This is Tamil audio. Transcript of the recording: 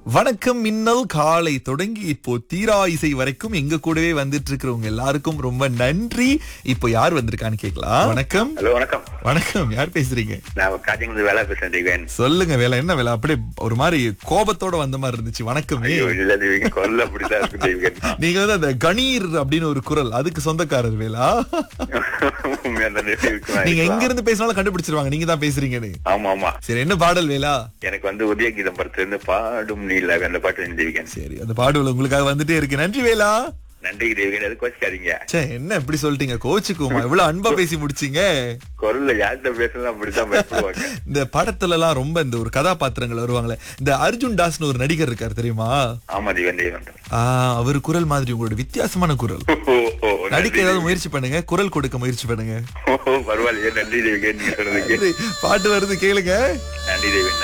வணக்கம் மின்னல் காலை தொடங்கி இப்போ தீரா இசை வரைக்கும் எங்க கூடவே வந்துட்டு இருக்கிறவங்க எல்லாருக்கும் ரொம்ப நன்றி இப்போ யார் வந்திருக்கான்னு கேக்கலாம் வணக்கம் ஹலோ வணக்கம் வணக்கம் யார் பேசுறீங்க நான் காஞ்சிங்கிலிருந்து வேலை பேசுறேன் திவேன் சொல்லுங்க வேலை என்ன வேலை அப்படியே ஒரு மாதிரி கோபத்தோட வந்த மாதிரி இருந்துச்சு வணக்கம் ஐயோ இல்ல திவேன் குரல் அப்படிதான் இருக்கு திவேன் நீங்க வந்து அந்த கணீர் அப்படின்னு ஒரு குரல் அதுக்கு சொந்தக்காரர் வேலா உண்மையா தான் இருக்குமா நீங்க எங்க இருந்து பேசினாலும் கண்டுபிடிச்சிருவாங்க நீங்க தான் பேசுறீங்கன்னு ஆமா ஆமா சரி என்ன பாடல் வேலா எனக்கு வந்து உதயகீதம் படத்துல இருந்து பாடும் நீல அந்த பாட்டு திவேன் சரி அந்த பாடல் உங்களுக்காக வந்துட்டே இருக்கு நன்றி வேலா நன்றி தேவிகன் எதுக்கு வச்சுக்காதீங்க ச்சே என்ன இப்படி சொல்லிட்டீங்க கோச்சுக்குமா இவ்வளவு அன்பா பேசி முடிச்சீங்க குரல்ல யார்கிட்ட பேசலாம் அப்படிதான் பயப்படுவாங்க இந்த படத்துல எல்லாம் ரொம்ப இந்த ஒரு கதாபாத்திரங்கள் வருவாங்களே இந்த அர்ஜுன் தாஸ்னு ஒரு நடிகர் இருக்காரு தெரியுமா ஆமா திவேன் தேவன் ஆஹ் அவர் குரல் மாதிரி உங்களோட வித்தியாசமான குரல் ஓ, ஓ, நடிக்க நன்றி ஏதாவது முயற்சி பண்ணுங்க குரல் கொடுக்க முயற்சி பண்ணுங்க ஓ, பரவாயில்லையே நன்றி தேவிகன் நீங்க சொன்னதுக்கு பாட்டு வருது கேளுங்க நன்றி தேவன்